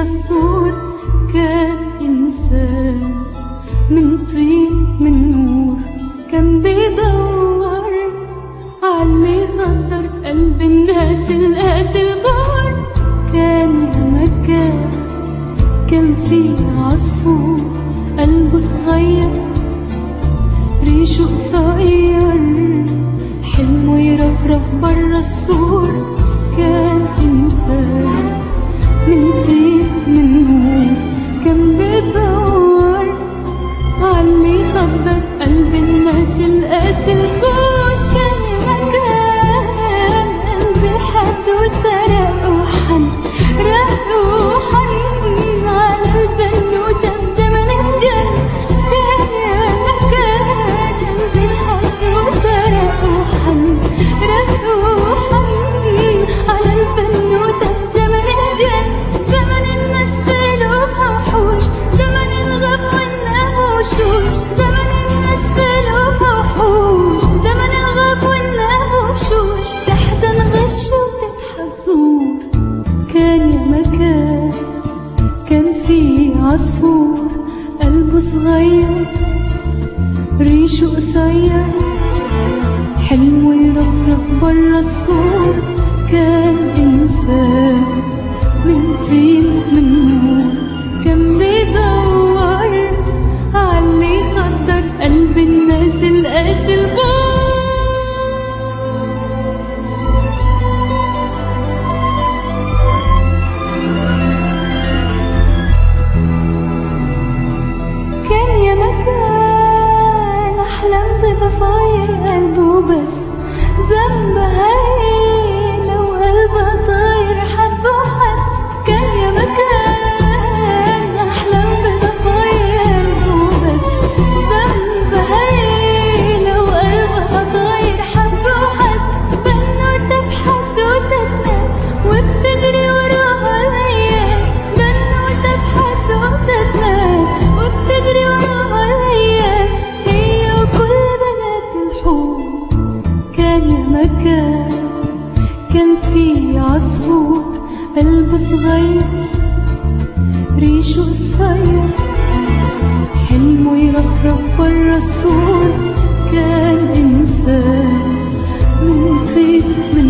برا السور كان إنسان من طين من نور كان بيدور عاللي خطر قلب الناس القاسي البار كان يا مكان كان في عصفور قلبه صغير ريشه قصير حلمه يرفرف برا السور كان إنسان من طين من نور كان بيدور عاللي يخبر قلب الناس القاسي البوس كان مكان قلبي حد وترق وحن رق وحن على البنوتة بزمن الجن كان يا مكان قلبي حد وترق وحن رق وحن على البنوتة بزمن الجن زمن الناس في قلوبها وحوش زمن الغب والنام وشوش زمن الناس في قلوبها وحوش زمن الغب والنام وشوش تحزن غش وتضحك زور كان يا مكان كان في عصفور قلبه صغير ريشه قصير حلمه يرفرف برا السور كان إنسان من طين من نور كان بيدور عاللي يخدر قلب الناس القاسي البار كان يا مكان أحلم بضفاير قلبه بس ذنب هاي لو قلبها طاير حب وحس كان يا مكان أحلم بضفاير قلبه بس ذنب هاي لو قلبها طاير حب وحس بنوتة بحدوتتنا وبتجري وراها الأيام بنوتة بحدوتتنا وبتجري وراها الأيام هي وكل بنات الحور كان يا مكان كان في عصفور قلبه صغير ريشه قصير حلمه يرفرف برا السور كان إنسان من طين من